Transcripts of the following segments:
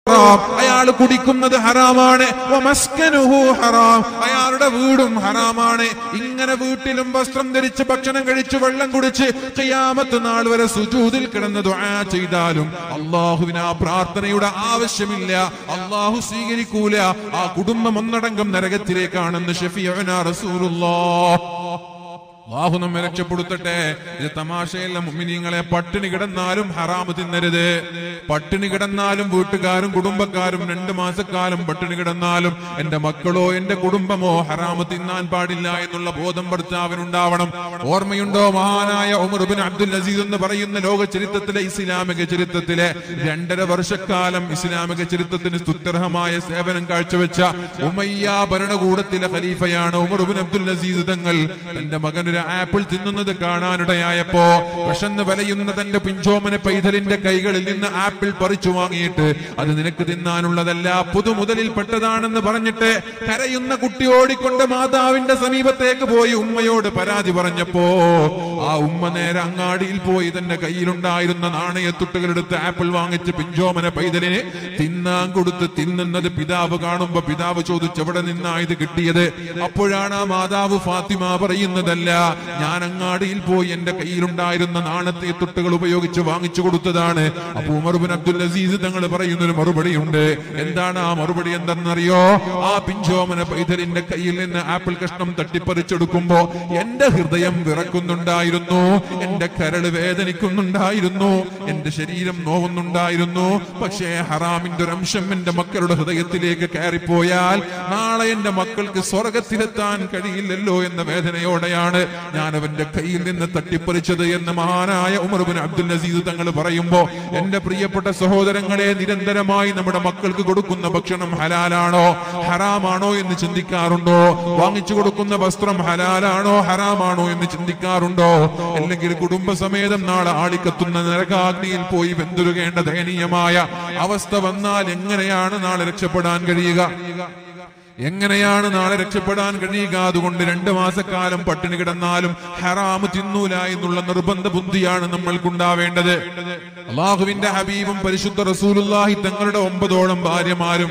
ഹറാം അയാൾ കുടിക്കുന്നത് ഹറാമാണ് വമസ്കനുഹു ഹറാം അയാളുടെ വീടും ഹറാമാണ് ഇങ്ങനെ വീട്ടിലും വസ്ത്രം ധരിച്ച് ഭക്ഷണം കഴിച്ച് വെള്ളം കുടിച്ച് ഖിയാമത്ത് നാൾ വരെ സുജൂദിൽ കിടന്ന് ദുആ ചെയ്താലും അള്ളാഹുവിന് ആ പ്രാർത്ഥനയുടെ ആവശ്യമില്ല അള്ളാഹു സ്വീകരിക്കൂല ആ കുടുംബം ഒന്നടങ്കം നരകത്തിലേക്കാണെന്ന് ഷഫിയന റസൂലുള്ളാഹ് അള്ളാഹു നമ്മെ രക്ഷപ്പെടുത്തട്ടെ ഇത് തമാശയല്ല മുഅ്മിനീങ്ങളെ പട്ടിണി കിടന്നാലും ഹറാമ് തിന്നരുത് പട്ടിണി കിടന്നാലും വീട്ടുകാരും കുടുംബക്കാരും രണ്ട് മാസക്കാലം പട്ടിണി കിടന്നാലും എന്റെ മക്കളോ എന്റെ കുടുംബമോ ഹറാമ് തിന്നാൻ പാടില്ല എന്നുള്ള ബോധം ഭർത്താവിനുണ്ടാവണം ഓർമ്മയുണ്ടോ മഹാനായ ഉമർ ബിൻ അബ്ദുൽ അസീസ് എന്ന് പറയുന്ന ലോക ചരിത്രത്തിലെ ഇസ്ലാമിക ചരിത്രത്തിലെ രണ്ടര വർഷക്കാലം ഇസ്ലാമിക ചരിത്രത്തിന് സ്തുത്യർഹമായ സേവനം കാഴ്ചവെച്ച ഉമയ്യ ഭരണകൂടത്തിലെ ഖലീഫയാണ് ഉമർ ബിൻ അബ്ദുൽ അസീസ് തങ്ങൾ തന്റെ മകൻ ഒരു ആപ്പിൾ തിന്നുന്നത് കാണാനിടയായപ്പോ വിശന്ന് വലയുന്ന തന്റെ പിഞ്ചോമന പൈതലിന്റെ കൈകളിൽ നിന്ന് ആപ്പിൾ പറിച്ചു വാങ്ങിയിട്ട് അത് നിനക്ക് തിന്നാനുള്ളതല്ല പുതുമുതലിൽ പെട്ടതാണെന്ന് പറഞ്ഞിട്ട് കരയുന്ന കുട്ടി ഓടിക്കൊണ്ട് മാതാവിന്റെ സമീപത്തേക്ക് പോയി ഉമ്മയോട് പരാതി പറഞ്ഞപ്പോ ആ ഉമ്മ നേരെ അങ്ങാടിയിൽ പോയി തന്റെ കയ്യിലുണ്ടായിരുന്ന നാണയത്തുട്ടുകളെടുത്ത് ആപ്പിൾ വാങ്ങിച്ച് പിഞ്ചോമന പൈതലിന് തിന്നാൻ കൊടുത്ത് തിന്നുന്നത് പിതാവ് കാണുമ്പോ പിതാവ് ചോദിച്ചു എവിടെ നിന്നാ ഇത് കിട്ടിയത് അപ്പോഴാണ് ആ മാതാവ് ഫാത്തിമ പറയുന്നതല്ല ഞാൻ അങ്ങാടിയിൽ പോയി എന്റെ കയ്യിലുണ്ടായിരുന്ന നാണത്തെ തുട്ടുകൾ ഉപയോഗിച്ച് വാങ്ങിച്ചു കൊടുത്തതാണ് അപ്പൊ ഉമർബിൻ അബ്ദുൽ അസീസ് തങ്ങൾ പറയുന്നൊരു മറുപടിയുണ്ട് എന്താണ് ആ മറുപടി എന്തെന്നറിയോ ആ പിഞ്ചോമന പൈതലിന്റെ കയ്യിൽ നിന്ന് ആപ്പിൾ കഷ്ണം തട്ടിപ്പറിച്ചെടുക്കുമ്പോ എന്റെ ഹൃദയം വിറക്കുന്നുണ്ടായിരുന്നു എന്റെ കരള് വേദനിക്കുന്നുണ്ടായിരുന്നു എന്റെ ശരീരം നോവുന്നുണ്ടായിരുന്നു പക്ഷേ ഹറാമിന്റെ ഒരു അംശം എന്റെ മക്കളുടെ ഹൃദയത്തിലേക്ക് കയറിപ്പോയാൽ നാളെ എന്റെ മക്കൾക്ക് സ്വർഗത്തിലെത്താൻ കഴിയില്ലല്ലോ എന്ന വേദനയോടെയാണ് ഞാൻ അവന്റെ കയ്യിൽ നിന്ന് തട്ടിപ്പറിച്ചത് എന്ന് മഹാനായ ഉമർബിൻ അബ്ദുൽ അസീസ് തങ്ങൾ പറയുമ്പോ എന്റെ പ്രിയപ്പെട്ട സഹോദരങ്ങളെ നിരന്തരമായി നമ്മുടെ മക്കൾക്ക് കൊടുക്കുന്ന ഭക്ഷണം ഹലാലാണോ ഹറാമാണോ എന്ന് ചിന്തിക്കാറുണ്ടോ വാങ്ങിച്ചു കൊടുക്കുന്ന വസ്ത്രം ഹലാലാണോ ഹറാമാണോ എന്ന് ചിന്തിക്കാറുണ്ടോ അല്ലെങ്കിൽ കുടുംബസമേതം നാളെ ആളിക്കത്തുന്ന നരകാഗ്നിയിൽ പോയി വെന്തുരുകേണ്ട ദയനീയമായ അവസ്ഥ വന്നാൽ എങ്ങനെയാണ് നാളെ രക്ഷപ്പെടാൻ കഴിയുക എങ്ങനെയാണ് നാളെ രക്ഷപ്പെടാൻ കഴിയുക അതുകൊണ്ട് രണ്ട് മാസക്കാലം പട്ടിണി കിടന്നാലും ഹറാമ് തിന്നൂല എന്നുള്ള നിർബന്ധ ബുദ്ധിയാണ് നമ്മൾക്കുണ്ടാവേണ്ടത് അള്ളാഹുവിന്റെ ഹബീബും പരിശുദ്ധ റസൂലുള്ളാഹി തങ്ങളുടെ ഒമ്പതോളം ഭാര്യമാരും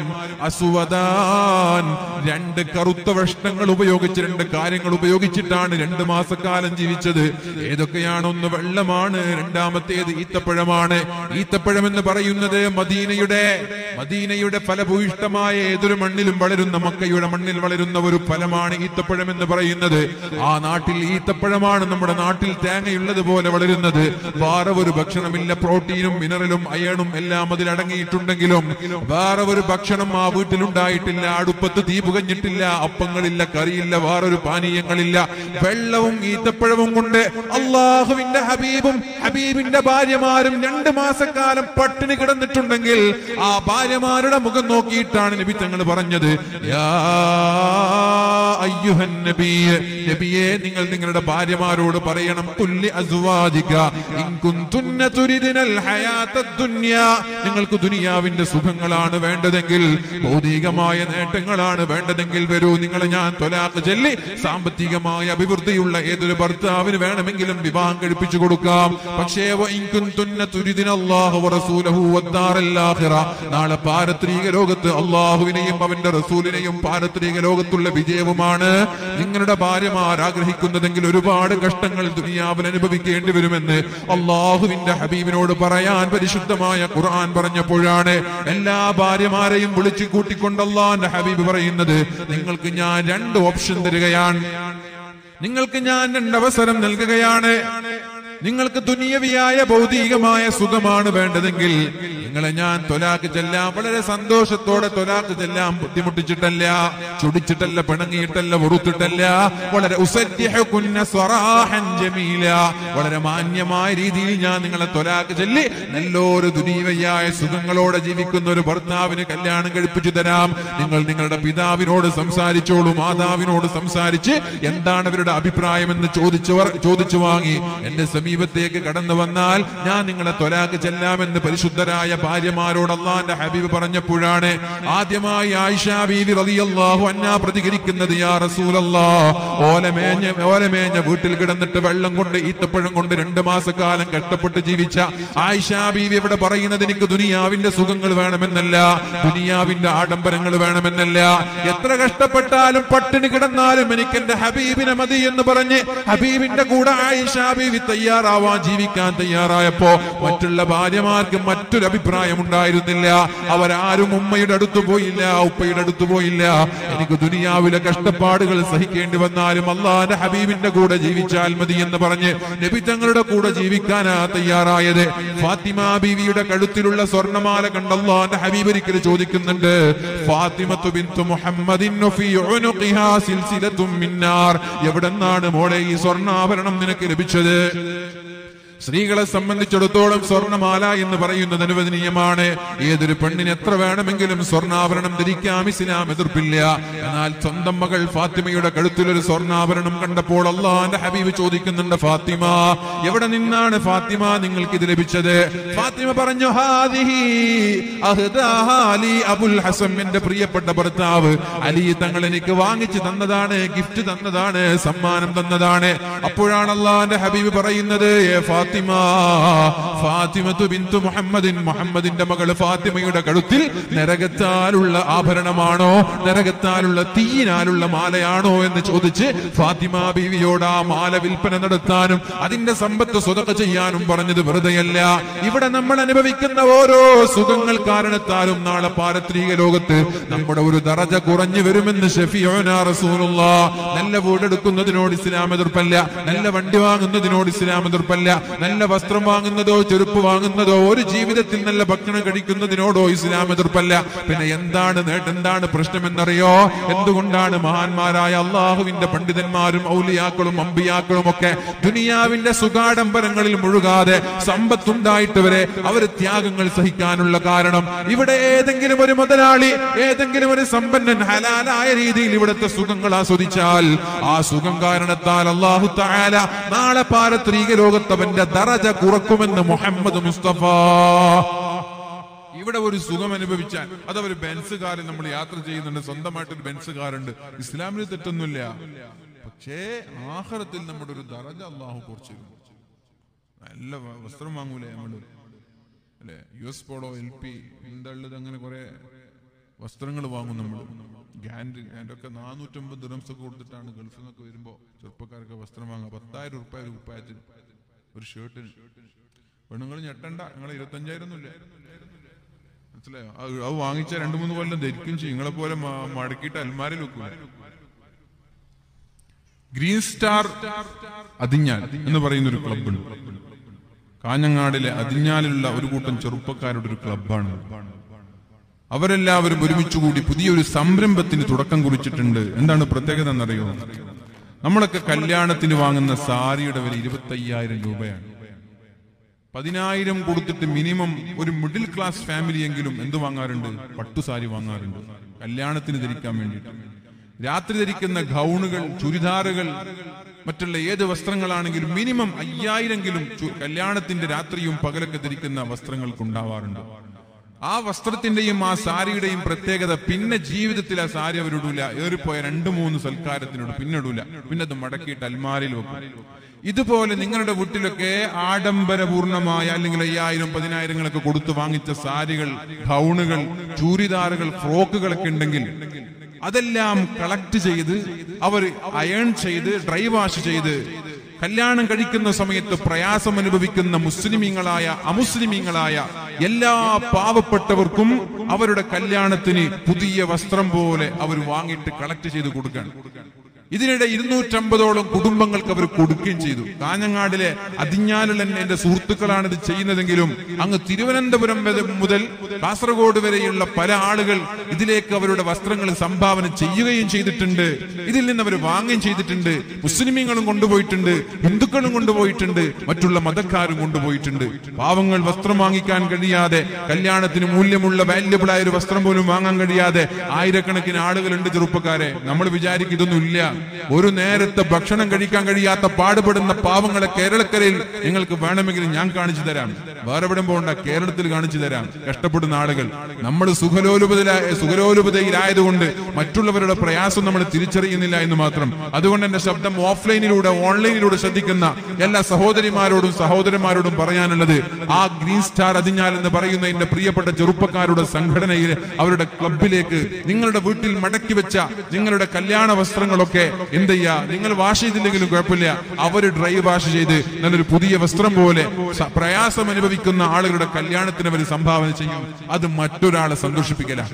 അസുവദാൻ രണ്ട് കറുത്ത വസ്ത്രങ്ങൾ ഉപയോഗിച്ച് രണ്ട് കാര്യങ്ങൾ ഉപയോഗിച്ചിട്ടാണ് രണ്ട് മാസക്കാലം ജീവിച്ചത് ഏതൊക്കെയാണ് ഒന്ന് വെള്ളമാണ് രണ്ടാമത്തേത് ഈത്തപ്പഴമാണ് ഈത്തപ്പഴം എന്ന് പറയുന്നത് മദീനയുടെ മദീനയുടെ ഫലഭൂയിഷ്ടമായ ഏതൊരു മണ്ണിലും വളരുന്ന മക്കയുടെ മണ്ണിൽ വളരുന്ന ഒരു ഫലമാണ് ഈത്തപ്പഴം എന്ന് പറയുന്നത് ആ നാട്ടിൽ ഈത്തപ്പഴമാണ് നമ്മുടെ നാട്ടിൽ തേങ്ങയുള്ളത് പോലെ വളരുന്നത് വേറെ ഒരു ഭക്ഷണമില്ല പ്രോട്ടീനും മിനറലും അയണും എല്ലാം അതിൽ അടങ്ങിയിട്ടുണ്ടെങ്കിലും വേറെ ഒരു ഭക്ഷണം ആ വീട്ടിലുണ്ടായിട്ടില്ല അടുപ്പത്ത് തീ പുകഞ്ഞിട്ടില്ല അപ്പങ്ങളില്ല കറിയില്ല വേറൊരു പാനീയങ്ങളില്ല വെള്ളവും ഈത്തപ്പഴവും കൊണ്ട് അള്ളാഹുവിന്റെ ഹബീബും ഹബീബിന്റെ ഭാര്യമാരും രണ്ട് മാസക്കാലം പട്ടിണി കിടന്നിട്ടുണ്ടെങ്കിൽ ആ ഭാര്യമാരുടെ മുഖം നോക്കിയിട്ടാണ് നബി തങ്ങൾ പറഞ്ഞത് യാ അയ്യുഹൻ നബിയെ നബിയെ നിങ്ങൾ നിങ്ങളുടെ ഭാര്യമാരോട് പറയണം കുല്ലി അസ്വാദിക ഇൻ കുന്തുന്ന തുരിദിനൽ ഹയാത്തദ് ദുനിയ നിങ്ങൾക്ക് ദുനിയാവിന്റെ സുഖങ്ങളാണ് വേണ്ടതെങ്കിൽ ഭൗതികമായ നേട്ടങ്ങളാണ് വേണ്ടതെങ്കിൽ വരൂ നിങ്ങളെ ഞാൻ തൊലാഖ് ചൊല്ലി സാമ്പത്തികമായ അഭിവൃദ്ധിയുള്ള ഏതൊരു ഭർത്താവിന് വേണമെങ്കിലും വിവാഹം കഴിപ്പിച്ചു കൊടുക്കാം പക്ഷേ വ ഇൻ കുന്തുന്ന തുരിദിന അല്ലാഹു വറസൂലഹു വദ്ദാറൽ ആഖിറ നാളെ പാരത്രിക ലോകത്ത് അള്ളാഹുവിനെയും അവന്റെ റസൂലിനെയും പാരത്രിക ലോകത്തുള്ള വിജയവുമാണ് നിങ്ങളുടെ ഭാര്യമാർ ആഗ്രഹിക്കുന്നതെങ്കിൽ ഒരുപാട് കഷ്ടങ്ങൾ ദുനിയാവിൽ അനുഭവിക്കേണ്ടി വരുമെന്ന് അള്ളാഹുവിന്റെ ഹബീബിനോട് പറയാൻ പരിശുദ്ധമായ ഖുർആൻ പറഞ്ഞപ്പോഴാണ് എല്ലാ ഭാര്യമാരെയും വിളിച്ചു കൂട്ടിക്കൊണ്ട് അള്ളാന്റെ ഹബീബ് പറയുന്നത് നിങ്ങൾക്ക് ഞാൻ രണ്ട് ഓപ്ഷൻ തരികയാണ് നിങ്ങൾക്ക് ഞാൻ രണ്ട് അവസരം നൽകുകയാണ് നിങ്ങൾക്ക് ദുനിയവിയായ ഭൗതികമായ സുഖമാണ് വേണ്ടതെങ്കിൽ നിങ്ങളെ ഞാൻ തൊലാക്ക് ചെല്ലാം വളരെ സന്തോഷത്തോടെ തൊലാക്ക് ചെല്ലാം ബുദ്ധിമുട്ടിച്ചിട്ടല്ല ചുടിച്ചിട്ടല്ല പിണങ്ങിയിട്ടല്ല വെറുത്തിട്ടല്ല വളരെ ഉസദ്യഹകുന്ന സ്വറാഹൻ ജമീല വളരെ മാന്യമായ രീതിയിൽ ഞാൻ നിങ്ങളെ തൊലാക്ക് ചൊല്ലി നല്ലൊരു ദുനീവയായ സുഖങ്ങളോടെ ജീവിക്കുന്ന ഒരു ഭർത്താവിന് കല്യാണം കഴിപ്പിച്ചു തരാം നിങ്ങൾ നിങ്ങളുടെ പിതാവിനോട് സംസാരിച്ചോളൂ മാതാവിനോട് സംസാരിച്ച് എന്താണ് അവരുടെ അഭിപ്രായം എന്ന് ചോദിച്ചവർ ചോദിച്ചു വാങ്ങി എന്റെ സമീപത്തേക്ക് കടന്നു വന്നാൽ ഞാൻ നിങ്ങളെ തൊലാക്ക് ചെല്ലാമെന്ന് പരിശുദ്ധരായ ഭാര്യമാരോട് അള്ളാന്റെ ഹബീബ് പറഞ്ഞപ്പോഴാണ് ആദ്യമായി ആയിഷ ബീവി റളിയല്ലാഹു അൻഹ പ്രതികരിക്കുന്നത് യാ റസൂലല്ലാ ഓലമേഞ്ഞ ഓലമേഞ്ഞ വീട്ടിൽ കിടന്നിട്ട് വെള്ളം കൊണ്ട് ഈത്തപ്പഴം കൊണ്ട് രണ്ട് മാസക്കാലം കഷ്ടപ്പെട്ട് ജീവിച്ച ആയിഷ ബീവി ഇവിടെ പറയുന്നത് എനിക്ക് ദുനിയാവിന്റെ സുഖങ്ങൾ വേണമെന്നല്ല ദുനിയാവിന്റെ ആഡംബരങ്ങൾ വേണമെന്നല്ല എത്ര കഷ്ടപ്പെട്ടാലും പട്ടിണി കിടന്നാലും എനിക്ക് എന്റെ ഹബീബിനെ മതി എന്ന് പറഞ്ഞ് ഹബീബിന്റെ കൂടെ ആയിഷ ബീവി തയ്യാറാവാൻ ജീവിക്കാൻ തയ്യാറായപ്പോ മറ്റുള്ള ഭാര്യമാർക്ക് മറ്റൊരു അഭിപ്രായം ഉണ്ടായിരുന്നില്ല അവരാരും ഉമ്മയുടെ അടുത്ത് പോയില്ല ഉപ്പയുടെ അടുത്ത് പോയില്ല എനിക്ക് ദുനിയാവിലെ കഷ്ടപ്പാടുകൾ സഹിക്കേണ്ടി വന്നാലും അള്ളാന്റെ ഹബീബിന്റെ കൂടെ ജീവിച്ചാൽ മതി എന്ന് പറഞ്ഞ് നബി തങ്ങളുടെ കൂടെ ജീവിക്കാനാ തയ്യാറായത് ഫാത്തിമ ബീവിയുടെ കഴുത്തിലുള്ള സ്വർണ്ണമാല കണ്ട് അള്ളാന്റെ ഹബീബ് ഒരിക്കൽ ചോദിക്കുന്നുണ്ട് ഫാത്തിമത്തു ബിന്തു മുഹമ്മദിൻ ഫീ ഉനുഖിഹാ സിൽസിലത്തും മിന്നാർ എവിടെന്നാണ് മോളെ ഈ സ്വർണ്ണാഭരണം നിനക്ക് ലഭിച്ചത് സ്ത്രീകളെ സംബന്ധിച്ചിടത്തോളം സ്വർണ്ണമാല എന്ന് പറയുന്നത് അനുവദനീയമാണ് ഏതൊരു പെണ്ണിന് എത്ര വേണമെങ്കിലും സ്വർണ്ണാഭരണം ധരിക്കാം ഇസ്ലാം എതിർപ്പില്ല എന്നാൽ സ്വന്തം മകൾ ഫാത്തിമയുടെ കഴുത്തിലൊരു സ്വർണ്ണാഭരണം കണ്ടപ്പോൾ അള്ളാന്റെ ഹബീബ് ചോദിക്കുന്നുണ്ട് ഫാത്തിമ എവിടെ നിന്നാണ് ഫാത്തിമ നിങ്ങൾക്ക് ഇത് ലഭിച്ചത് ഫാത്തിമ പറഞ്ഞു ഹാദിഹി അഹ്ദാഹാ അലി അബുൽ ഹസം എന്റെ പ്രിയപ്പെട്ട ഭർത്താവ് അലി തങ്ങൾ എനിക്ക് വാങ്ങിച്ചു തന്നതാണ് ഗിഫ്റ്റ് തന്നതാണ് സമ്മാനം തന്നതാണ് അപ്പോഴാണ് അള്ളാന്റെ ഹബീബ് പറയുന്നത് "ഏ ഫാത്തിമ ഫാത്തിമത്തു ബിന്തു മുഹമ്മദിൻ മുഹമ്മദിന്റെ മകള് ഫാത്തിമയുടെ കഴുത്തിൽ നരകത്താലുള്ള ആഭരണമാണോ നരകത്താലുള്ള തീയിനാലുള്ള മാലയാണോ എന്ന് ചോദിച്ച് ഫാത്തിമ ബീവിയോട് ആ മാല വിൽപ്പന നടത്താനും അതിന്റെ സമ്പത്ത് സ്വതക്ക ചെയ്യാനും പറഞ്ഞത് വെറുതെയല്ല ഇവിടെ നമ്മൾ അനുഭവിക്കുന്ന ഓരോ സുഖങ്ങൾ കാരണത്താലും നാളെ പാരത്രിക ലോകത്ത് നമ്മുടെ ഒരു ദറജ കുറഞ്ഞു വരുമെന്ന് ഷഫിയോന റസൂലുള്ള നല്ല വീടെടുക്കുന്നതിനോട് ഇസ്ലാം എതിർപ്പല്ല നല്ല വണ്ടി വാങ്ങുന്നതിനോട് ഇസ്ലാം എതിർപ്പല്ല നല്ല വസ്ത്രം വാങ്ങുന്നതോ ചെരുപ്പ് വാങ്ങുന്നതോ ഒരു ജീവിതത്തിൽ നല്ല ഭക്ഷണം കഴിക്കുന്നതിനോടോ ഇസ്ലാം എതിർപ്പല്ല പിന്നെ എന്താണ് നേട്ടം എന്താണ് പ്രശ്നമെന്നറിയോ എന്തുകൊണ്ടാണ് മഹാന്മാരായ അള്ളാഹുവിന്റെ പണ്ഡിതന്മാരും ഔലിയാക്കളും അമ്പിയാക്കളും ഒക്കെ ദുനിയാവിന്റെ സുഖാഡംബരങ്ങളിൽ മുഴുകാതെ സമ്പത്തുണ്ടായിട്ട് വരെ അവർ ത്യാഗങ്ങൾ സഹിക്കാനുള്ള കാരണം ഇവിടെ ഏതെങ്കിലും ഒരു മുതലാളി ഏതെങ്കിലും ഒരു സമ്പന്നൻ ഹലാലായ രീതിയിൽ ഇവിടുത്തെ സുഖങ്ങൾ ആസ്വദിച്ചാൽ ആ സുഖം കാരണത്താൽ അള്ളാഹു തആല നാളെ പാരത്രീക ലോകത്തവന്റെ ദറജ കുറക്കുമെന്ന് മുഹമ്മദ് മുസ്തഫ ഇവിടെ ഒരു സുഖം അനുഭവിച്ചാൽ അത് ഒരു ബെൻസ് കാറിൽ നമ്മൾ യാത്ര ചെയ്യുന്നുണ്ട് സ്വന്തമായിട്ടൊരു ബെൻസ് കാറുണ്ട് ഇസ്ലാമിൽ തെറ്റൊന്നുമില്ല പക്ഷേ ആഹാരത്തിൽ നമ്മുടെ ഒരു ദറജ അള്ളാഹു കുറച്ച് നല്ല വ- വസ്ത്രം വാങ്ങൂലേ നമ്മള് അല്ലെ U S Polo L P എന്താള്ളത് അങ്ങനെ കുറെ വസ്ത്രങ്ങൾ വാങ്ങും നമ്മൾ ഗാൻഡ് ഗാൻഡൊക്കെ നാനൂറ്റമ്പത് ദിറംസ് ഒക്കെ കൊടുത്തിട്ടാണ് ഗൾഫിൽ നിന്നൊക്കെ വരുമ്പോ ചെറുപ്പക്കാർക്ക് വസ്ത്രം വാങ്ങുക പത്തായിരം ഉറുപ്പ ഒരു കുപ്പായത്തിന് ഒരു ഷർട്ടിന് പെണ്ണുങ്ങൾ ഞെട്ടണ്ട നിങ്ങൾ ഇരുപത്തഞ്ചായിരം ഒന്നുമില്ല മനസ്സിലായോ അത് അത് വാങ്ങിച്ച രണ്ടു മൂന്ന് കൊല്ലം ധരിക്കും ചെയ്യും നിങ്ങളെ പോലെ മ- മടക്കിയിട്ട് അൽമാരിൽ വെക്കും ഗ്രീൻ സ്റ്റാർ അതിഞ്ഞാൽ എന്ന് പറയുന്ന ഒരു ക്ലബ്ബുണ്ട് കാഞ്ഞങ്ങാടിലെ അതിഞ്ഞാലിലുള്ള ഒരു കൂട്ടം ചെറുപ്പക്കാരുടെ ഒരു ക്ലബ്ബാണ് അവരെല്ലാവരും ഒരുമിച്ചുകൂടി പുതിയൊരു സംരംഭത്തിന് തുടക്കം കുറിച്ചിട്ടുണ്ട് എന്താണ് പ്രത്യേകത എന്നറിയോ നമ്മളൊക്കെ കല്യാണത്തിന് വാങ്ങുന്ന സാരിയുടെ വില ഇരുപത്തയ്യായിരം രൂപയാണ് പതിനായിരം കൊടുത്തിട്ട് മിനിമം ഒരു മിഡിൽ ക്ലാസ് ഫാമിലി എങ്കിലും എന്ത് വാങ്ങാറുണ്ട് പട്ടുസാരി വാങ്ങാറുണ്ട് കല്യാണത്തിന് ധരിക്കാൻ വേണ്ടിയിട്ട് രാത്രി ധരിക്കുന്ന ഗൗണുകൾ ചുരിദാറുകൾ മറ്റുള്ള ഏത് വസ്ത്രങ്ങളാണെങ്കിലും മിനിമം അയ്യായിരെങ്കിലും ചു- കല്യാണത്തിന്റെ രാത്രിയും പകലൊക്കെ ധരിക്കുന്ന വസ്ത്രങ്ങൾക്ക് ഉണ്ടാവാറുണ്ട് ആ വസ്ത്രത്തിന്റെയും ആ സാരിയുടെയും പ്രത്യേകത പിന്നെ ജീവിതത്തിൽ ആ സാരി അവരിടൂല ഏറിപ്പോയ രണ്ടു മൂന്ന് സൽക്കാരത്തിനോട് പിന്നിടൂല പിന്നെ അത് മടക്കിയിട്ട് അൽമാരിൽ വെക്കും ഇതുപോലെ നിങ്ങളുടെ വീട്ടിലൊക്കെ ആഡംബരപൂർണമായ അല്ലെങ്കിൽ അയ്യായിരം പതിനായിരങ്ങളൊക്കെ കൊടുത്ത് വാങ്ങിച്ച സാരികൾ ഗൗണുകൾ ചൂരിദാറുകൾ ഫ്രോക്കുകളൊക്കെ ഉണ്ടെങ്കിൽ അതെല്ലാം കളക്ട് ചെയ്ത് അവർ അയൺ ചെയ്ത് ഡ്രൈ വാഷ് ചെയ്ത് കല്യാണം കഴിക്കുന്ന സമയത്ത് പ്രയാസം അനുഭവിക്കുന്ന മുസ്ലിമീങ്ങളായ അമുസ്ലിമീങ്ങളായ എല്ലാ പാവപ്പെട്ടവർക്കും അവരുടെ കല്യാണത്തിന് പുതിയ വസ്ത്രം പോലെ അവർ വാങ്ങിയിട്ട് കളക്ട് ചെയ്ത് കൊടുക്കുകയാണ് ഇതിനിടെ ഇരുന്നൂറ്റമ്പതോളം കുടുംബങ്ങൾക്ക് അവർ കൊടുക്കുകയും ചെയ്തു കാഞ്ഞങ്ങാടിലെ അതിഞ്ഞാലുള്ള എന്റെ സുഹൃത്തുക്കളാണ് ഇത് ചെയ്യുന്നതെങ്കിലും അങ്ങ് തിരുവനന്തപുരം വരെ മുതൽ കാസർഗോഡ് വരെയുള്ള പല ആളുകൾ ഇതിലേക്ക് അവരുടെ വസ്ത്രങ്ങൾ സംഭാവന ചെയ്യുകയും ചെയ്തിട്ടുണ്ട് ഇതിൽ നിന്ന് അവർ വാങ്ങുകയും ചെയ്തിട്ടുണ്ട് മുസ്ലിമീങ്ങളും കൊണ്ടുപോയിട്ടുണ്ട് ഹിന്ദുക്കളും കൊണ്ടുപോയിട്ടുണ്ട് മറ്റുള്ള മതക്കാരും കൊണ്ടുപോയിട്ടുണ്ട് പാവങ്ങൾ വസ്ത്രം വാങ്ങിക്കാൻ കഴിയാതെ കല്യാണത്തിന് മൂല്യമുള്ള വാല്യബിൾ ആയ ഒരു വസ്ത്രം പോലും വാങ്ങാൻ കഴിയാതെ ആയിരക്കണക്കിന് ആളുകളുണ്ട് ചെറുപ്പക്കാരെ നമ്മൾ വിചാരിക്കും ഇതൊന്നും ഇല്ല ഒരു നേരത്തെ ഭക്ഷണം കഴിക്കാൻ കഴിയാത്ത പാടുപെടുന്ന പാവങ്ങളെ കേരളക്കരയിൽ നിങ്ങൾക്ക് വേണമെങ്കിൽ ഞാൻ കാണിച്ചു തരാം വേറെ എവിടെ പോകണ്ട കേരളത്തിൽ കാണിച്ചു തരാം കഷ്ടപ്പെടുന്ന ആളുകൾ നമ്മൾ സുഖലോലുപതില സുഖലോലുപതയിലായതുകൊണ്ട് മറ്റുള്ളവരുടെ പ്രയാസം നമ്മൾ തിരിച്ചറിയുന്നില്ല എന്ന് മാത്രം അതുകൊണ്ട് എന്റെ ശബ്ദം ഓഫ്ലൈനിലൂടെ ഓൺലൈനിലൂടെ ശ്രദ്ധിക്കുന്ന എല്ലാ സഹോദരിമാരോടും സഹോദരന്മാരോടും പറയാനുള്ളത് ആ ഗ്രീൻ സ്റ്റാർ അതിഞ്ഞാൽ എന്ന് പറയുന്ന എന്റെ പ്രിയപ്പെട്ട ചെറുപ്പക്കാരുടെ സംഘടനയിൽ അവരുടെ ക്ലബിലേക്ക് നിങ്ങളുടെ വീട്ടിൽ മടക്കി വെച്ച നിങ്ങളുടെ കല്യാണ വസ്ത്രങ്ങളൊക്കെ എന്ത് ചെയ്യാ നിങ്ങൾ വാഷ് ചെയ്തില്ലെങ്കിലും കുഴപ്പമില്ല അവര് ഡ്രൈ വാഷ് ചെയ്ത് നല്ലൊരു പുതിയ വസ്ത്രം പോലെ സ- പ്രയാസം അനുഭവിക്കുന്ന ആളുകളുടെ കല്യാണത്തിന് അവർ സംഭാവന ചെയ്യും അത് മറ്റൊരാളെ സന്തോഷിപ്പിക്കലാണ്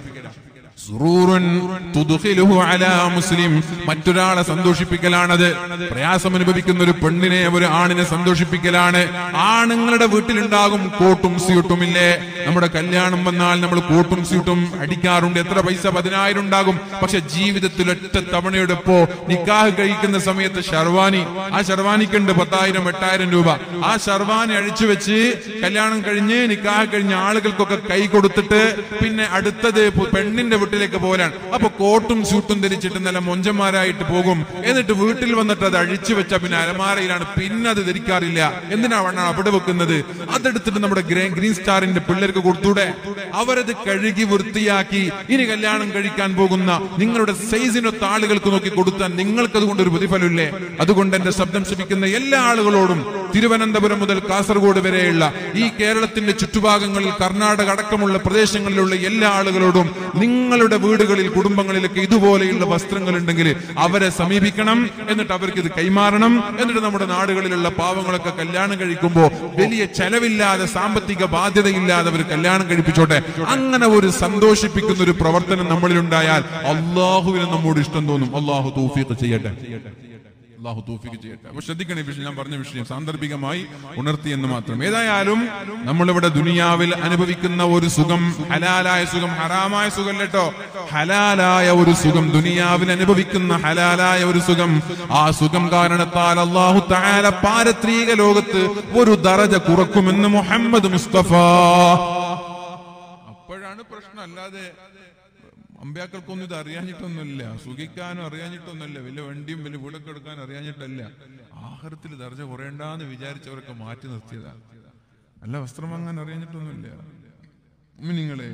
സുറൂറുൻ തുദ്ഖിലുഹു അലാ മുസ്ലിം മറ്റൊരാളെ സന്തോഷിപ്പിക്കലാണത് പ്രയാസം അനുഭവിക്കുന്ന ഒരു പെണ്ണിനെ ഒരു ആണിനെ സന്തോഷിപ്പിക്കലാണ് ആണുങ്ങളുടെ വീട്ടിലുണ്ടാകും കോട്ടും സ്യൂട്ടും ഇല്ലേ നമ്മുടെ കല്യാണം വന്നാൽ നമ്മൾ കോട്ടും സ്യൂട്ടും അടിക്കാറുണ്ട് എത്ര പൈസ പതിനായിരം ഉണ്ടാകും പക്ഷെ ജീവിതത്തിൽ ഒറ്റ തവണയുടെ ഇപ്പോ നിക്കാഹ് കഴിക്കുന്ന സമയത്ത് ഷർവാനി ആ ഷർവാനിക്കുണ്ട് പത്തായിരം എട്ടായിരം രൂപ ആ ഷർവാനി അഴിച്ചു വെച്ച് കല്യാണം കഴിഞ്ഞ് നിക്കാഹ് കഴിഞ്ഞ ആളുകൾക്കൊക്കെ കൈ കൊടുത്തിട്ട് പിന്നെ അടുത്തത് പു- പെണ്ണിന്റെ വീട്ടിലേക്ക് പോലാണ് അപ്പൊ കോട്ടും സൂട്ടും ധരിച്ചിട്ട് നല്ല മൊഞ്ചന്മാരായിട്ട് പോകും എന്നിട്ട് വീട്ടിൽ വന്നിട്ട് അത് അഴിച്ചു വെച്ച പിന്നെ അലമാരയിലാണ് പിന്നെ അത് ധരിക്കാറില്ല എന്തിനാണ് അവിടെ വെക്കുന്നത് അതെടുത്തിട്ട് നമ്മുടെ ഗ്രേ- ഗ്രീൻ സ്റ്റാറിന്റെ പിള്ളേർക്ക് കൊടുത്തൂടെ അവരത് കഴുകി വൃത്തിയാക്കി ഇനി കല്യാണം കഴിക്കാൻ പോകുന്ന നിങ്ങളുടെ സൈസിനൊത്ത ആളുകൾക്ക് നോക്കി കൊടുത്താൽ നിങ്ങൾക്ക് അതുകൊണ്ട് ഒരു പ്രതിഫലമില്ലേ അതുകൊണ്ട് എന്റെ ശബ്ദം ശ്രമിക്കുന്ന എല്ലാ ആളുകളോടും തിരുവനന്തപുരം മുതൽ കാസർഗോഡ് വരെയുള്ള ഈ കേരളത്തിന്റെ ചുറ്റുഭാഗങ്ങളിൽ കർണാടക അടക്കമുള്ള പ്രദേശങ്ങളിലുള്ള എല്ലാ ആളുകളോടും നിങ്ങളുടെ വീടുകളിൽ കുടുംബങ്ങളിലൊക്കെ ഇതുപോലെയുള്ള വസ്ത്രങ്ങൾ ഉണ്ടെങ്കിൽ അവരെ സമീപിക്കണം എന്നിട്ട് അവർക്ക് ഇത് കൈമാറണം എന്നിട്ട് നമ്മുടെ നാടുകളിലുള്ള പാവങ്ങളൊക്കെ കല്യാണം കഴിക്കുമ്പോൾ വലിയ ചെലവില്ലാതെ സാമ്പത്തിക ബാധ്യതയില്ലാതെ അവർ കല്യാണം കഴിപ്പിച്ചോട്ടെ അങ്ങനെ ഒരു സന്തോഷിപ്പിക്കുന്ന ഒരു പ്രവർത്തനം നമ്മളിലുണ്ടായാൽ അള്ളാഹുവിന് നമ്മോട് ഇഷ്ടം തോന്നും അള്ളാഹു തൗഫീഖ് ചെയ്യട്ടെ അള്ളാഹു തൗഫീഖ് ചെയ്യട്ടെ അപ്പൊ ശ്രദ്ധിക്കണ ഈ വിഷയം ഞാൻ പറഞ്ഞ വിഷയം സാന്ദർഭികമായി ഉണർത്തി എന്ന് മാത്രം ഏതായാലും നമ്മളിവിടെ ദുനിയാവിൽ അനുഭവിക്കുന്ന ഒരു സുഖം ഹലാലായ സുഖം ഹറാമായ സുഖം കേട്ടോ ഹലാലായ ഒരു സുഖം ദുനിയാവിൽ അനുഭവിക്കുന്ന ഹലാലായ ഒരു സുഖം ആ സുഖം കാരണത്താൽ അള്ളാഹു താല പാരത്രീക ലോകത്ത് ഒരു ദറജ കുറക്കുമെന്ന് മുഹമ്മദ് മുസ്തഫ അപ്പോഴാണ് പ്രശ്നം അല്ലാതെ അമ്പ്യാക്കൾക്കൊന്നും ഇത് അറിയാഞ്ഞിട്ടൊന്നുമില്ല സുഖിക്കാനും അറിയാഞ്ഞിട്ടൊന്നുമില്ല വലിയ വണ്ടിയും വലിയ വീടൊക്കെ എടുക്കാൻ അറിയാഞ്ഞിട്ടല്ല ആഹാരത്തിൽ ദർജ കുറയണ്ടെന്ന് വിചാരിച്ചവരൊക്കെ മാറ്റി നിർത്തിയതാ നല്ല വസ്ത്രം വാങ്ങാൻ അറിയാഞ്ഞിട്ടൊന്നുമില്ല നിങ്ങളെ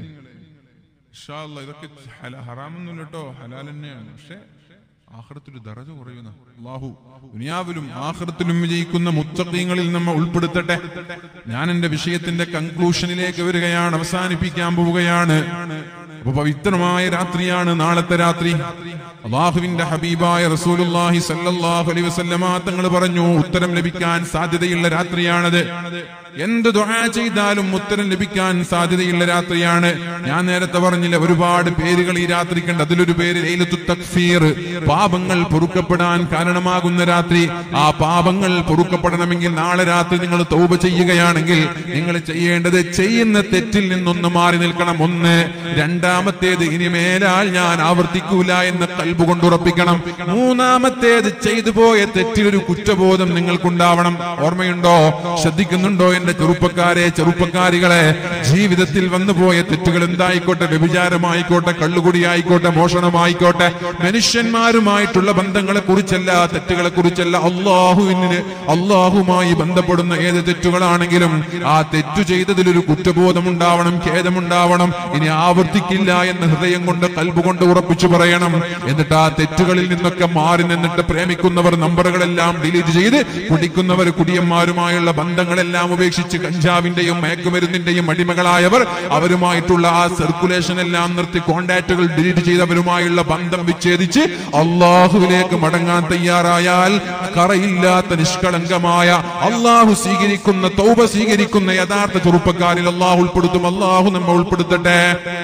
ഇതൊക്കെ ഹല- ഹറാമൊന്നുമില്ല കേട്ടോ ഹലാൽ തന്നെയാണ് പക്ഷെ ആഹ്റത്തിൽ ദറജ കുറയുന്ന അള്ളാഹു ദുനിയാവിലും ആഹ്റത്തിലും വിജയിക്കുന്ന മുത്തക്കീങ്ങളിൽ നമ്മെ ഉൾപ്പെടുത്തട്ടെ ഞാൻ എന്റെ വിഷയത്തിന്റെ കൺക്ലൂഷനിലേക്ക് വരികയാണ് അവസാനിപ്പിക്കാൻ പോവുകയാണ് അപ്പൊ പവിത്രമായ രാത്രിയാണ് നാളത്തെ രാത്രി അള്ളാഹുവിന്റെ ഹബീബായ റസൂലുള്ളാഹി സല്ലല്ലാഹു അലൈഹി വസല്ലമ തങ്ങൾ പറഞ്ഞു ഉത്തരം ലഭിക്കാൻ സാധ്യതയുള്ള രാത്രിയാണത് എന്ത് ദുആ ചെയ്താലും ഉത്തരം ലഭിക്കാൻ സാധ്യതയുള്ള രാത്രിയാണ് ഞാൻ നേരത്തെ പറഞ്ഞില്ല ഒരുപാട് പേരുകൾ ഈ രാത്രിക്കുണ്ട് അതിലൊരു പേര് ലൈലത്തു തക്ഫീർ പാപങ്ങൾ പൊറുക്കപ്പെടാൻ കാരണമാകുന്ന രാത്രി ആ പാപങ്ങൾ പൊറുക്കപ്പെടണമെങ്കിൽ നാളെ രാത്രി നിങ്ങൾ തൗബ ചെയ്യുകയാണെങ്കിൽ നിങ്ങൾ ചെയ്യേണ്ടത് ചെയ്യുന്ന തെറ്റിൽ നിന്നൊന്ന് മാറി നിൽക്കണം ഒന്ന് രണ്ടാമത്തേത് ഇനി മേലാൽ ഞാൻ ആവർത്തിക്കൂല എന്ന് കൽബ് കൊണ്ടുറപ്പിക്കണം മൂന്നാമത്തേത് ചെയ്തു പോയ തെറ്റിലൊരു കുറ്റബോധം നിങ്ങൾക്കുണ്ടാവണം ഓർമ്മയുണ്ടോ ശ്രദ്ധിക്കുന്നുണ്ടോ എന്റെ ചെറുപ്പക്കാരെ ചെറുപ്പക്കാരികളെ ജീവിതത്തിൽ വന്നുപോയ തെറ്റുകൾ എന്തായിക്കോട്ടെ വ്യഭിചാരമായിക്കോട്ടെ കള്ളുകുടി ആയിക്കോട്ടെ മോഷണമായിക്കോട്ടെ മനുഷ്യന്മാരുമായിട്ടുള്ള ബന്ധങ്ങളെ കുറിച്ചല്ല തെറ്റുകളെ കുറിച്ചല്ല അള്ളാഹുവിന് അള്ളാഹുമായി ബന്ധപ്പെടുന്ന ഏത് തെറ്റുകളാണെങ്കിലും ആ തെറ്റു ചെയ്തതിൽ ഒരു കുറ്റബോധം ഉണ്ടാവണം ഖേദമുണ്ടാവണം ഇനി ആവർത്തിക്കില്ല എന്ന് ഹൃദയം കൊണ്ട് കൽബ് കൊണ്ട് ഉറപ്പിച്ചു പറയണം എന്നിട്ട് ആ തെറ്റുകളിൽ നിന്നൊക്കെ മാറി നിന്നിട്ട് പ്രേമിക്കുന്നവർ നമ്പറുകളെല്ലാം ഡിലീറ്റ് ചെയ്ത് കുടിക്കുന്നവർ കുടിയന്മാരുമായുള്ള ബന്ധങ്ങളെല്ലാം ഉപേക്ഷിച്ച് കഞ്ചാവിന്റെയും മയക്കുമരുന്നിന്റെയും അടിമകളായവർ അവരുമായിട്ടുള്ള ആ സർക്കുലേഷൻ എല്ലാം നിർത്തി കോണ്ടാക്റ്റുകൾ ഡിലീറ്റ് ചെയ്തവരുമായുള്ള ബന്ധം വിച്ഛേദിച്ച് അള്ളാഹുവിലേക്ക് മടങ്ങാൻ തയ്യാറായാൽ കറയില്ലാത്ത നിഷ്കളങ്കമായ അള്ളാഹു സ്വീകരിക്കുന്ന തൗബ സ്വീകരിക്കുന്ന യഥാർത്ഥ ചെറുപ്പക്കാരിൽ അള്ളാഹു ഉൾപ്പെടുത്തും അള്ളാഹു നമ്മെ ഉൾപ്പെടുത്തട്ടെ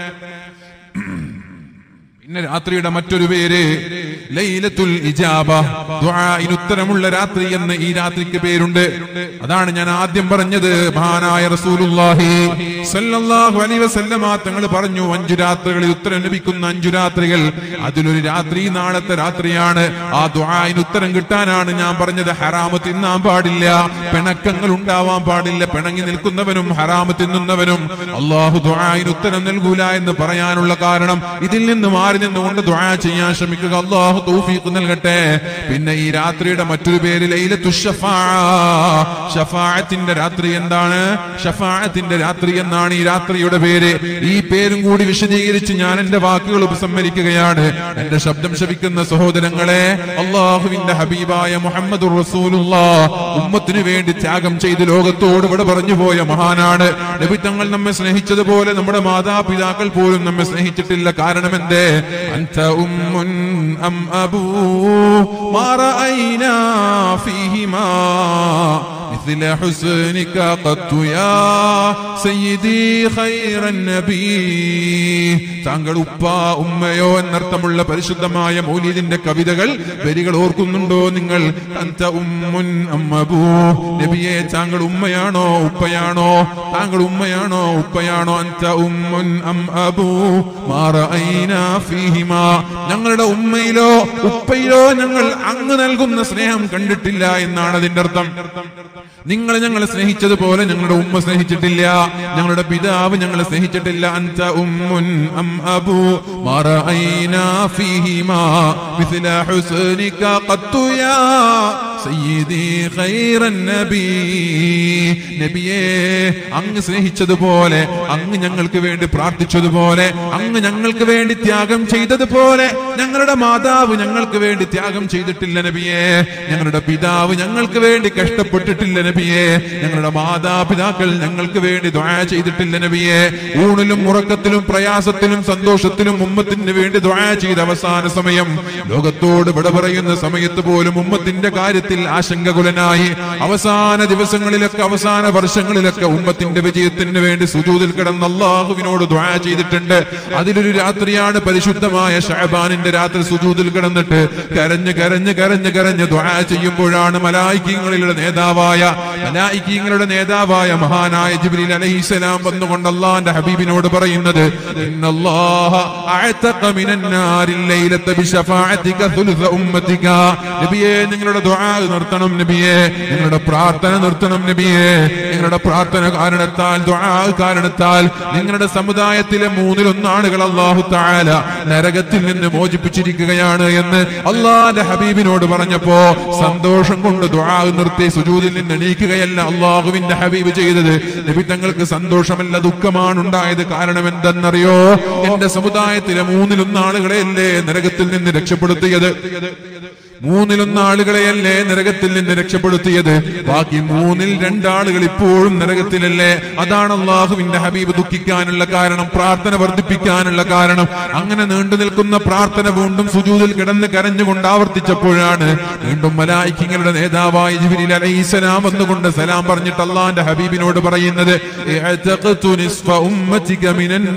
പിന്നെ രാത്രിയുടെ മറ്റൊരു പേര് ലൈലത്തുൽ ഇജാബ ദുആഇന് ഉത്തരമുള്ള രാത്രി എന്ന് ഈ രാത്രിക്ക് പേരുണ്ട് അതാണ് ഞാൻ ആദ്യം പറഞ്ഞത് മഹാനായ റസൂലുള്ളാഹി സല്ലല്ലാഹു അലൈഹി വസല്ലമ തങ്ങൾ പറഞ്ഞു അഞ്ചു രാത്രികളിൽ ഉത്തരം ലഭിക്കുന്ന അഞ്ചു രാത്രികൾ അതിലൊരു രാത്രി നാളത്തെ രാത്രിയാണ് ആ ദുആഇന് ഉത്തരം കിട്ടാനാണ് ഞാൻ പറഞ്ഞത് ഹറാമ് തിന്നാൻ പാടില്ല പിണക്കങ്ങൾ ഉണ്ടാവാൻ പാടില്ല പിണങ്ങി നിൽക്കുന്നവനും ഹറാമ് തിന്നുന്നവനും അള്ളാഹു ദുആഇന് ഉത്തരം നൽകൂല എന്ന് പറയാനുള്ള കാരണം ഇതിൽ നിന്ന് മാറി നിന്നുകൊണ്ട് ദുആ ചെയ്യാൻ ശ്രമിക്കുക അള്ളാഹു അള്ളാഹു തൗഫീഖ് നൽകട്ടെ പിന്നെ ഈ രാത്രിയുടെ മറ്റൊരു പേര് ലൈലത്തു ഷഫാഅത്തിന്റെ രാത്രി എന്താണ് ഷഫാഅത്തിന്റെ രാത്രി എന്നാണ് ഈ രാത്രിയുടെ പേര് ഈ പേരും കൂടി വിശദീകരിച്ച് ഞാൻ എന്റെ വാക്കുകൾ ഉപസംഹരിക്കുകയാണ് എന്റെ ശബ്ദം ശവിക്കുന്ന സഹോദരങ്ങളെ അള്ളാഹുവിന്റെ ഹബീബായ മുഹമ്മദ് റസൂലുള്ള ഉമ്മത്തിനു വേണ്ടി ത്യാഗം ചെയ്ത് ലോകത്തോട് ഇവിടെ പറഞ്ഞു പോയ മഹാനാണ് നബി തങ്ങൾ നമ്മെ സ്നേഹിച്ചതുപോലെ നമ്മുടെ മാതാപിതാക്കൾ പോലും നമ്മെ സ്നേഹിച്ചിട്ടില്ല കാരണം എന്തേ അന്ത ഉമ്മുൻ അം അബൂ മാ റഅയ്നാ ഫീഹിമാ مثل حسنك قط يا سيدي خير النبي താങ്കൾ ഉപ്പ ഉമ്മയോ എന്നർത്ഥമുള്ള പരിശുദ്ധമായ മൗലീദിന്റെ കവിതകൾ വരികൾ ഓർക്കുന്നുണ്ടോ നിങ്ങൾ അന്ത ഉമ്മുൻ അമ്മബൂ നബിയെ താങ്കൾ ഉമ്മയാണോ ഉപ്പയാണോ താങ്കൾ ഉമ്മയാണോ ഉപ്പയാണോ അന്ത ഉമ്മുൻ അം അബൂ മാറഅയ്നാ ഫീഹിമാ ഞങ്ങളുടെ ഉമ്മയിലോ ഉപ്പയിലോ ഞങ്ങൾ അങ്ങ് നൽകുന്ന സ്നേഹം കണ്ടിട്ടില്ല എന്നാണ് അതിന്റെ അർത്ഥം നിങ്ങൾ ഞങ്ങളെ സ്നേഹിച്ചതുപോലെ ഞങ്ങളുടെ ഉമ്മ സ്നേഹിച്ചിട്ടില്ല ഞങ്ങളുടെ പിതാവ് ഞങ്ങളെ സ്നേഹിച്ചിട്ടില്ല അന്ത ഉമ്മുൻ അം അബൂ മറഅയ്നാ ഫീഹിമാ മിസ്ല ഹുസ്നിക ഖത്തു യാ സയ്യിദി ഖൈറൻ നബി നബിയേ അങ്ങ് സ്നേഹിച്ചതുപോലെ അങ്ങ് ഞങ്ങൾക്ക് വേണ്ടി പ്രാർത്ഥിച്ചതുപോലെ അങ്ങ് ഞങ്ങൾക്ക് വേണ്ടി ത്യാഗം ചെയ്തതുപോലെ ഞങ്ങളുടെ മാതാവ് ഞങ്ങൾക്ക് വേണ്ടി ത്യാഗം ചെയ്തിട്ടില്ല നബിയേ ഞങ്ങളുടെ പിതാവ് ഞങ്ങൾക്ക് വേണ്ടി കഷ്ടപ്പെട്ടിട്ടില്ല നബിയേ ഞങ്ങളുടെ മാതാപിതാക്കൾ ഞങ്ങൾക്ക് വേണ്ടി ദ്വാ ചെയ്തിട്ടില്ല നബിയേ ഊണിലും ഉറക്കത്തിലും പ്രയാസത്തിലും സന്തോഷത്തിലും ഉമ്മത്തിന് വേണ്ടി ദ്വാ ചെയ്ത അവസാന സമയം ലോകത്തോട് വിട പറയുന്ന സമയത്ത് പോലും ഉമ്മത്തിന്റെ കാര്യത്തിൽ ആശങ്കകുലനായി അവസാന ദിവസങ്ങളിലൊക്കെ അവസാന വർഷങ്ങളിലൊക്കെ ഉമ്മത്തിന്റെ വിജയത്തിന് വേണ്ടി സുജൂതിൽ കിടന്ന് അള്ളാഹുവിനോട് ദ്വാ ചെയ്തിട്ടുണ്ട് അതിലൊരു രാത്രിയാണ് പരിശുദ്ധമായ ഷഹബാനിന്റെ രാത്രി സുജൂതിൽ കിടന്നിട്ട് കരഞ്ഞ് കരഞ്ഞ് കരഞ്ഞ് കരഞ്ഞ് ദ്വാ ചെയ്യുമ്പോഴാണ് മലായിക്കീങ്ങളുടെ നേതാവായ മലായിക്കീങ്ങളുടെ നേതാവായ മഹാനായ ജിബ്രീൽ അലൈഹിസ്സലാം വന്നുകൊണ്ട് അള്ളാന്റെ ഹബീബിനോട് പറയുന്നത് ഇന്നല്ലാഹ അഅതഖ മിനൻ നാരിൽ ലൈലത ബിശഫാഅതിക സുൽസ ഉമ്മതിക നബിയേ നിങ്ങളുടെ ദുആ നിർത്തണം നബിയേ നിങ്ങളുടെ പ്രാർത്ഥന നിർത്തണം നബിയേ നിങ്ങളുടെ പ്രാർത്ഥന കാരണത്താൽ ദുആ കാരണത്താൽ നിങ്ങളുടെ സമുദായത്തിലെ മൂന്നിലൊന്ന് ആളുകൾ അല്ലാഹു തആല നരകത്തിൽ നിന്ന് മോചിപ്പിച്ചിരിക്കുകയാണ് എന്ന് അള്ളാന്റെ ഹബീബിനോട് പറഞ്ഞപ്പോ സന്തോഷം കൊണ്ട് ദുആ നിർത്തി സുജൂദിൽ നിന്ന് എണീക്കുകയല്ല അള്ളാഹുവിന്റെ ഹബീബ് ചെയ്തത് നബി തങ്ങൾക്ക് സന്തോഷമല്ല ദുഃഖമാണ് ഉണ്ടായത് കാരണം എന്തെന്നറിയോ എന്റെ സമുദായത്തിലെ മൂന്നിലൊന്ന് ആളുകളെയല്ലേ നരകത്തിൽ നിന്ന് രക്ഷപ്പെടുത്തിയത് മൂന്നിലൊന്ന് ആളുകളെയല്ലേ നരകത്തിൽ നിന്ന് രക്ഷപ്പെടുത്തിയത് ബാക്കി മൂന്നിൽ രണ്ടാളുകൾ ഇപ്പോഴും നരകത്തിലല്ലേ അതാണ് അള്ളാഹുവിന്റെ ഹബീബ് ദുഃഖിക്കാനുള്ള കാരണം പ്രാർത്ഥന വർദ്ധിപ്പിക്കാനുള്ള കാരണം അങ്ങനെ നീണ്ടു നിൽക്കുന്ന പ്രാർത്ഥന വീണ്ടും സുജൂതിൽ കിടന്ന് കരഞ്ഞുകൊണ്ട് ആവർത്തിച്ചപ്പോഴാണ് വീണ്ടും മലായിക്കിങ്ങളുടെ നേതാവായ ജിബിരിൽ അലൈഹിസ്സലാം വന്നുകൊണ്ട് സലാം പറഞ്ഞിട്ട് അള്ളാന്റെ ഹബീബിനോട് പറയുന്നത് "ഇഅ്തഖ്തു നിസ്ഫ ഉമ്മതിക മിനൻ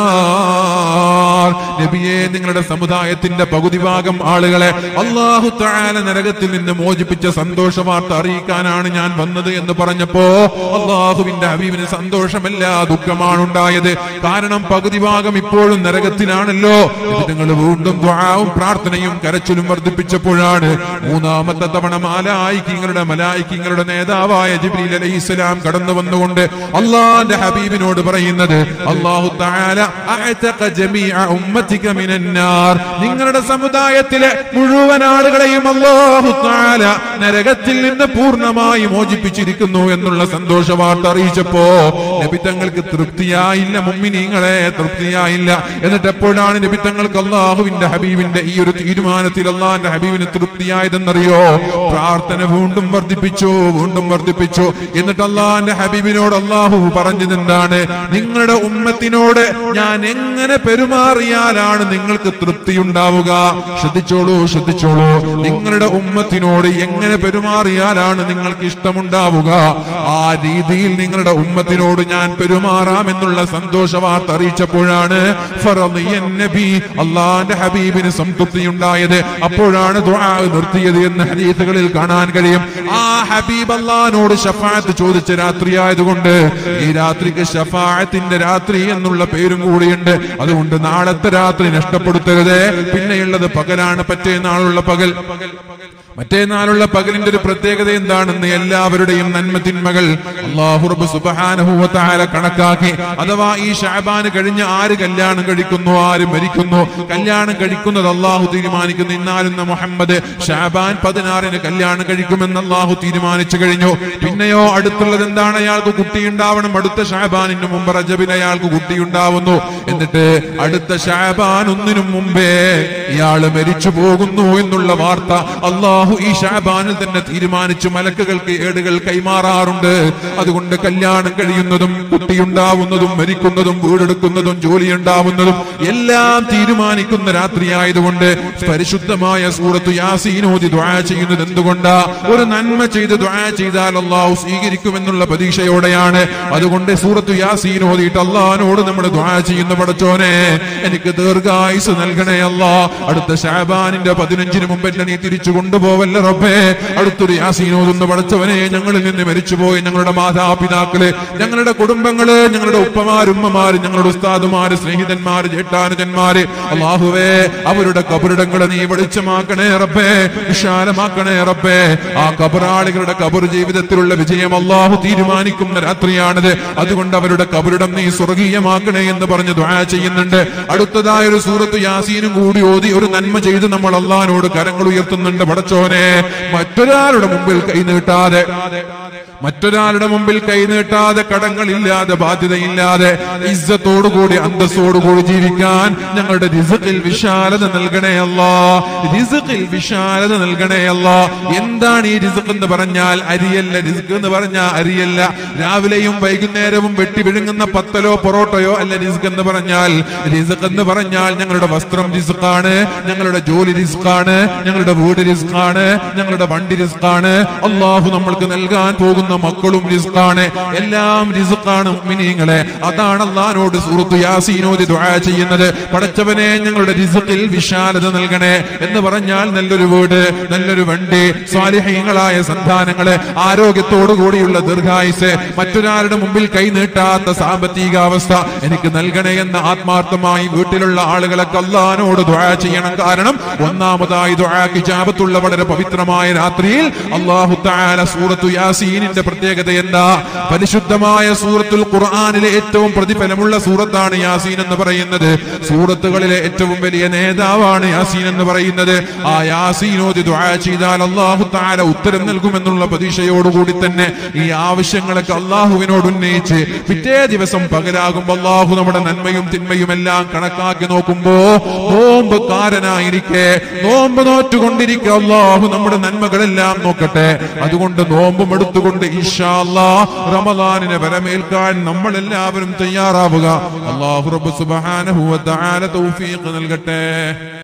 നാർ." നബിയെ നിങ്ങളുടെ സമുദായത്തിന്റെ പകുതി ഭാഗം ആളുകളെ അള്ളാഹു തആല നരകത്തിൽ നിന്ന് മോചിപ്പിച്ച സന്തോഷ വാർത്ത അറിയിക്കാനാണ് ഞാൻ വന്നത് എന്ന് പറഞ്ഞപ്പോ അള്ളാഹുവിന്റെ ഹബീബിന് സന്തോഷമല്ല ദുഃഖമാണ് ഉണ്ടായത് കാരണം പകുതി ഭാഗം ഇപ്പോഴും നരകത്തിലാണല്ലോ ഇത് നിങ്ങൾ വീണ്ടും ദ്വാവും പ്രാർത്ഥനയും കരച്ചിലും വർദ്ധിപ്പിച്ചപ്പോഴാണ് മൂന്നാമത്തെ തവണ മാലായിക്കിങ്ങളുടെ മലായിക്കിങ്ങളുടെ നേതാവായ ജിബ്രീൽ അലൈഹിസ്സലാം കടന്നു വന്നുകൊണ്ട് അള്ളാന്റെ ഹബീബിനോട് പറയുന്നത് അള്ളാഹു തആല അഅതഖ ജമീഅ ഉമ്മതിക മിനൻ നാർ നിങ്ങളുടെ സമുദായത്തിലെ മുഴുവൻ ആളുകളെയും അള്ളാഹു തആല നരകത്തിൽ നിന്ന് പൂർണ്ണമായി മോചിപ്പിച്ചിരിക്കുന്നു എന്നുള്ള സന്തോഷ വാർത്ത അറിയിച്ചപ്പോ നബി തങ്ങൾക്ക് തൃപ്തിയായില്ല മുമ്മിനീങ്ങളെ തൃപ്തിയായില്ല എന്നിട്ട് എപ്പോഴാണ് നബി തങ്ങൾക്ക് അള്ളാഹുവിന്റെ ഹബീബിന്റെ ഈ ഒരു തീരുമാനത്തിൽ അള്ളാഹിന്റെ ഹബീബിന് തൃപ്തിയായതെന്നറിയോ പ്രാർത്ഥന വീണ്ടും വർദ്ധിപ്പിച്ചു വീണ്ടും വർദ്ധിപ്പിച്ചു എന്നിട്ട് അള്ളാഹിന്റെ ഹബീബിനോട് അള്ളാഹു പറഞ്ഞത് എന്താണ് നിങ്ങളുടെ ഉമ്മത്തിനോട് ഞാൻ എങ്ങനെ പെരുമാറിയാലാണ് നിങ്ങൾക്ക് തൃപ്തി ഉണ്ടാവുക ശ്രദ്ധിച്ചോളൂ ശ്രദ്ധിച്ചോളൂ നിങ്ങളുടെ ഉമ്മത്തിനോട് എങ്ങനെ പെരുമാറിയാലാണ് നിങ്ങൾക്ക് ഇഷ്ടമുണ്ടാവുക ആ രീതിയിൽ നിങ്ങളുടെ ഉമ്മത്തിനോട് ഞാൻ പെരുമാറാമെന്നുള്ള സന്തോഷ വാർത്ത അറിയിച്ചപ്പോഴാണ് ഫറളിയൻ നബി അള്ളാന്റെ ഹബീബിന് സംതൃപ്തി ഉണ്ടായത് അപ്പോഴാണ് ദുആ നിർത്തിയത് എന്ന് ഹദീസുകളിൽ കാണാൻ കഴിയും ആ ഹബീബ് അള്ളഹാനോട് ഷഫാഅത്ത് ചോദിച്ച രാത്രി ആയതുകൊണ്ട് ഈ രാത്രിക്ക് ഷഫാഅത്തിന്റെ രാത്രി എന്നുള്ള പേരും കൂടിയുണ്ട് അതുകൊണ്ട് നാളത്തെ രാത്രി നഷ്ടപ്പെടുത്തരുത് പിന്നെയുള്ളത് പകലാണ് പറ്റേ നാളുള്ള പകൽ മറ്റേനാളുള്ള പകലിന്റെ ഒരു പ്രത്യേകത എന്താണെന്ന് എല്ലാവരുടെയും നന്മ തിന്മകൾ അള്ളാഹു റബ്ബ് സുബ്ഹാനഹു വ തആല കണക്കാക്കി അഥവാ ഈ ഷാബാന് കഴിഞ്ഞ് ആര് കല്യാണം കഴിക്കുന്നു ആര് മരിക്കുന്നു കല്യാണം കഴിക്കുന്നത് അള്ളാഹു തീരുമാനിക്കുന്നു ഇന്നാലുന്ന മുഹമ്മദ് ഷാബാൻ പതിനാറിന് കല്യാണം കഴിക്കുമെന്ന് അള്ളാഹു തീരുമാനിച്ചു കഴിഞ്ഞു പിന്നെയോ അടുത്തുള്ളത് എന്താണ് അയാൾക്ക് കുട്ടിയുണ്ടാവണം അടുത്ത ഷാബാനിന് മുമ്പ് റജബിന് അയാൾക്ക് കുട്ടിയുണ്ടാവുന്നു എന്നിട്ട് അടുത്ത ഷാബാൻ ഒന്നിനും മുമ്പേ ഇയാള് മരിച്ചു പോകുന്നു എന്നുള്ള വാർത്ത അള്ളാഹു ഈ ഷാബാനിൽ തന്നെ തീരുമാനിച്ചു മലക്കുകൾക്ക് ഏടുകൾ കൈമാറാറുണ്ട് അതുകൊണ്ട് കല്യാണം കഴിയുന്നതും കുട്ടിയുണ്ടാവുന്നതും മരിക്കുന്നതും വീടെടുക്കുന്നതും ജോലി ഉണ്ടാവുന്നതും എല്ലാം തീരുമാനിക്കുന്ന രാത്രിയായതുകൊണ്ട് പരിശുദ്ധമായ സൂറത്ത് യാസീനോദി ദ്വാ ചെയ്യുന്നത് എന്തുകൊണ്ടാ ഒരു നന്മ ചെയ്ത് ദ്വാ ചെയ്താൽ അള്ളാഹു സ്വീകരിക്കുമെന്നുള്ള പ്രതീക്ഷയോടെയാണ് അതുകൊണ്ട് സൂറത്ത് യാസീൻ ഓതിയിട്ട് അള്ളഹാനോട് നമ്മൾ ദ്വാ ചെയ്യുന്ന പടച്ചോനെ എനിക്ക് ദീർഘായുസ് നൽകണേ അല്ലാ അടുത്ത ഷാബാനിന്റെ പതിനഞ്ചിന് മുമ്പ് എന്നെ നീ തിരിച്ചു കൊണ്ടുപോവല്ല റബ്ബേ അടുത്തൊരു യാസീൻ ഓതുന്ന പടച്ചവനെ ഞങ്ങളിൽ നിന്ന് മരിച്ചുപോയി ഞങ്ങളുടെ മാതാപിതാക്കള് ഞങ്ങളുടെ കുടുംബങ്ങള് ഞങ്ങളുടെ ഉപ്പമാരുമ്മമാര് ഞങ്ങളുടെ ഉസ്താദുമാര് സ്നേഹിതന്മാര് ജേട്ടാനുജന്മാര് അള്ളാഹുവേ അവരുടെ കബറിടങ്ങളെ നീ വെളിച്ചമാക്കണേ റബ്ബേ വിശാലമാക്കണേ റബ്ബേ ആ കബറാളികളുടെ കബർ ജീവിതത്തിലുള്ള വിജയം അള്ളാഹു തീരുമാനിക്കുന്ന രാത്രിയാണിത് അതുകൊണ്ട് അവരുടെ കബറിടം നീ സ്വർഗീയമാക്കണേ എന്ന് പറഞ്ഞ് ദ്വാ ചെയ്യുന്നുണ്ട് അടുത്തതായ ഒരു സൂറത്ത് യാസീനും കൂടി ഓതി ഒരു നന്മ ചെയ്ത് നമ്മൾ അള്ളഹാനോട് കരങ്ങൾ ഉയർത്തുന്നുണ്ട് പടച്ചോനെ മറ്റൊരാളുടെ മുമ്പിൽ കൈ നീട്ടാതെ മറ്റൊരാളുടെ മുമ്പിൽ കൈനീട്ടാതെ കടങ്ങളില്ലാതെ ബാധ്യതയില്ലാതെ ഇസ്സത്തോടുകൂടി അന്തസ്സോടുകൂടി ജീവിക്കാൻ ഞങ്ങളുടെ റിസുഖിൽ വിശാലത നൽകണേ അല്ലാ റിസുഖിൽ വിശാലത നൽകണേ അല്ലാ എന്താണ് ഈ റിസുഖ് എന്ന് പറഞ്ഞാൽ അരിയല്ല റിസുഖ് എന്ന് പറഞ്ഞാൽ അരിയല്ല രാവിലെയും വൈകുന്നേരവും വെട്ടി വിഴുങ്ങുന്ന പത്തലോ പൊറോട്ടയോ അല്ല റിസുഖ് എന്ന് പറഞ്ഞാൽ റിസുഖ് എന്ന് പറഞ്ഞാൽ ഞങ്ങളുടെ വസ്ത്രം റിസുഖാണ് ഞങ്ങളുടെ ജോലി റിസ്ക്കാണ് ഞങ്ങളുടെ വീട് റിസ്ക്കാണ് ഞങ്ങളുടെ വണ്ടി റിസ്ക്കാണ് അള്ളാഹു നമ്മൾക്ക് നൽകാൻ പോകുന്ന മക്കളും റിസ്ക്കാണ് എല്ലാം റിസ്ക്കാണ് മിനിങ്ങളെ അതാണ് അള്ളഹാനോട് സുഹൃത്തു യാസീനോദി ദുആ ചെയ്യുന്നത് പടച്ചവനെ ഞങ്ങളുടെ റിസ്ക്കിൽ വിശാലത നൽകണേ എന്ന് പറഞ്ഞാൽ നല്ലൊരു വീട് നല്ലൊരു വണ്ടി സ്വാലിഹ്യങ്ങളായ സന്താനങ്ങള് ആരോഗ്യത്തോടു കൂടിയുള്ള ദീർഘായുസ് മറ്റൊരാളുടെ മുമ്പിൽ കൈ നീട്ടാത്ത സാമ്പത്തികാവസ്ഥ എനിക്ക് നൽകണേ എന്ന ആത്മാർത്ഥമായി വീട്ടിലുള്ള ആളുകളൊക്കെ അള്ളഹാനോട് ദുആ ചെയ്യണം കാരണം ഒന്നാമതായി ദുആ കിജാബത്തുള്ള വളരെ പവിത്രമായ രാത്രിയിൽ അള്ളാഹു തആല സൂറത്തു യാസീനിന്റെ പ്രത്യേകത എന്താ പരിശുദ്ധമായ സൂറത്തുൽ ഖുർആനിലെ ഏറ്റവും പ്രതിഫലമുള്ള സൂറത്താണ് യാസീൻ എന്ന് പറയുന്നത് സൂറത്തുകളിലെ ഏറ്റവും വലിയ നേതാവാണ് യാസീൻ എന്ന് പറയുന്നത് ആ യാസീനോദി ദുആ ചെയ്താൽ അള്ളാഹു തആല ഉത്തരം നൽകുമെന്നുള്ള പ്രതീക്ഷയോടുകൂടി തന്നെ ഈ ആവശ്യങ്ങളൊക്കെ അള്ളാഹുവിനോട് ഉന്നയിച്ച് പിറ്റേ ദിവസം പകലാകുമ്പോൾ അള്ളാഹു നമ്മുടെ നന്മയും തിന്മയും എല്ലാം കണക്കാക്കി നോക്കുമ്പോ നോമ്പ് കാരനായിരിക്കെ നോമ്പ് നോറ്റുകൊണ്ടിരിക്കെ അള്ളാഹു നമ്മുടെ നന്മകളെല്ലാം നോക്കട്ടെ അതുകൊണ്ട് നോമ്പും എടുത്തുകൊണ്ട് ഇൻഷാ അല്ലാ റമദാനിനെ വരമേൽക്കാൻ നമ്മൾ എല്ലാവരും തയ്യാറാവുക അള്ളാഹു റബ്ബ് സുബ്ഹാനഹു വ തആല തൗഫീഖ് നൽകട്ടെ